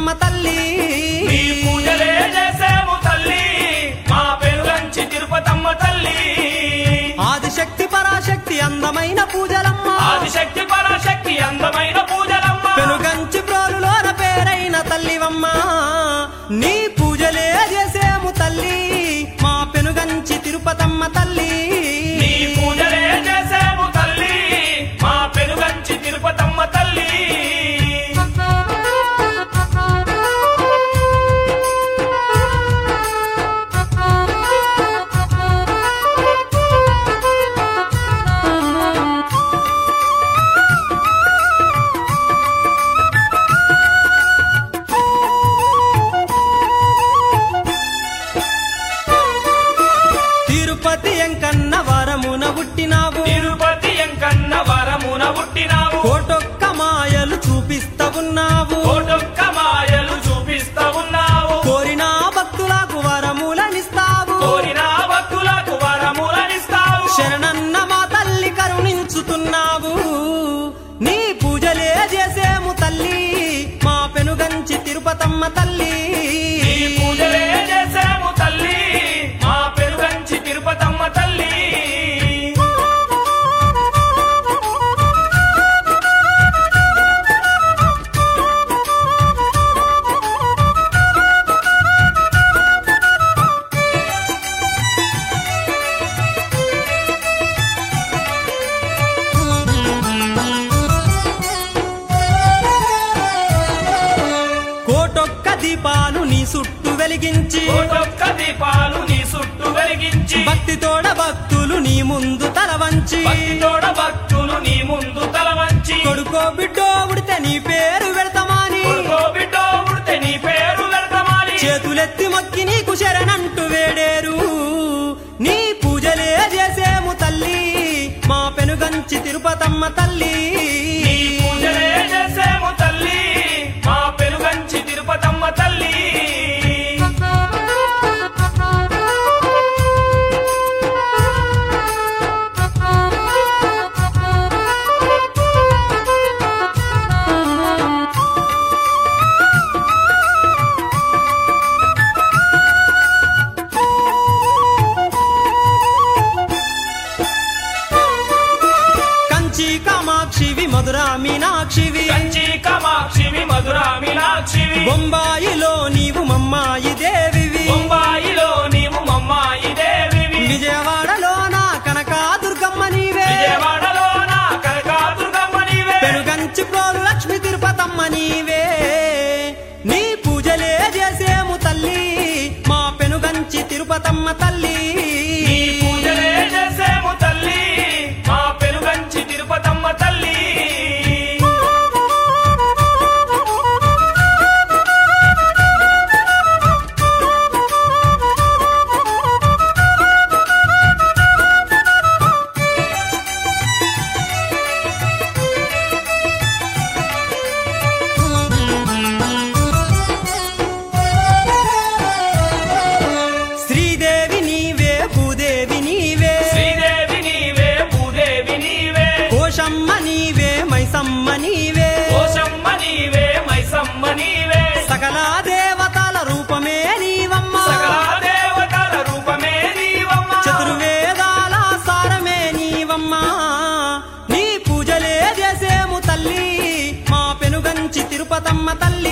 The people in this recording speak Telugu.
తిరుపతమ్మ తల్లి నీ పూజలే చేసేము తల్లి మా పెరుగంచి తిరుపతమ్మ తల్లి ఆదిశక్తి పరాశక్తి అందమైన పూజలమ్మ ఆదిశక్తి పరాశక్తి అందమైన పూజలమ్మ పెనుగంచి ప్రోలులోన పేరైన తల్లివమ్మ నీ పూజలే చేసేము తల్లి మా పెనుగంచి తిరుపతమ్మ తల్లి నీ పూజలే చేసేము తల్లి మా పెరుగంచి తిరుపతమ్మ తల్లి తిరుపతి ఎంకన్న వరమున పుట్టినావు తిరుపతి ఎంకన్న వరమున పుట్టినావు కోటొక్క మాయలు చూపిస్తా ఉన్నావు కోటొక్క మాయలు చూపిస్తా ఉన్నావు కోరిన భక్తులకు వరములనిస్తావు కోరిన భక్తులకు వరములనిస్తావు శరణన్న మా తల్లి కరుణించుతున్నావు నీ పూజలే చేసేము తల్లి మా పెనుగంచి తిరుపతమ్మ తల్లి నీ పూజలే చేసేము తల్లి మా పెరుగంచి తిరుపతమ్మ తల్లి కోటొక్క దీపాలు నీ చుట్టూ వెలిగించి కోటొక్క దీపాలు నీ చుట్టూ వెలిగించి భక్తితోడ భక్తులు నీ ముందు తల వంచి భక్తితోడ భక్తులు నీ ముందు తల వంచి కొడుకో బిడ్డో ఉడితే నీ పేరు పెడతామని కొడుకో బిడ్డో పుడితే నీ పేరు వెళ్తామని చేతులెత్తి మొక్కి నీకు శరణంటూ వేడేరు నీ పూజలే చేసేము తల్లి మా పెనుగంచి తిరుపతమ్మ తల్లి నీ పూజలే చేసేము తల్లి మా పెరుగంచి తిరుపతమ్మ తల్లి కంచి కామాక్షివి మధురా మీనాక్షివి కంచి కామాక్షివి మధురా మీనాక్షివి బొంబాయిలో నీవు మమ్మాయి దేవివి బొంబాయిలో నీవు మమ్మాయి దేవివి విజయవాడలో నా కనకాదుర్గమ్మ నీవే విజయవాడలో నా కనకాదుర్గమ్మ నీవే పెనుగంచి ప్రోలు లక్ష్మి తిరుపతమ్మ నీవే నీ పూజలే చేసేము తల్లి మా పెనుగంచి తిరుపతమ్మ తల్లి నీ పూజలే చేసేము తల్లి మా పెరుగంచి తిరుపతమ్మ తల్లి శ్రీదేవి నీవే భూదేవి నీవే శ్రీదేవి నీవే భూదేవి నీవే కోశమ్మ నీవే మైసమ్మ నీవే కోశమ్మ నీవే మైసమ్మ నీవే సకల దేవతల రూపమే నీవమ్మ సకల దేవతల రూపమే నీవమ్మ చతుర్వేదాల సారమే నీవమ్మ నీ పూజలే చేసేము తల్లి మా పెనుగంచి తిరుపతమ్మ తల్లి